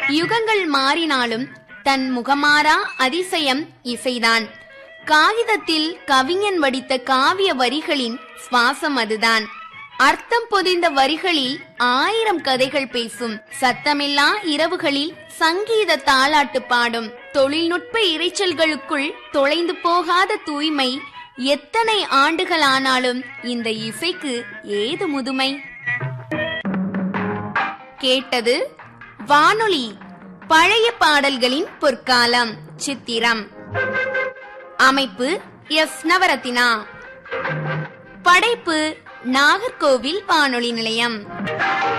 யுகங்கள் மாறினாலும் தன் முகமாறா அதிசயம் இசைதான் காகிதத்தில் கவிஞன் வடித்த காவிய வரிகளின் சுவாசம் அதுதான் அர்த்தம் பொதிந்த வரிகளில் ஆயிரம் கதைகள் பேசும் சத்தமில்லா இரவுகளில் சங்கீத தாலாட்டு பாடும் தொழில்நுட்ப இரைச்சல்களுக்குள் தொலைந்து போகாத தூய்மை எத்தனை ஆண்டுகளானாலும் இந்த இசைக்கு ஏது முதுமை கேட்டது வானொலி பழைய பாடல்களின் பொற்காலம் சித்திரம் அமைப்பு எஸ் நவரத்தினா படைப்பு நாகர்கோவில் வானொலி நிலையம்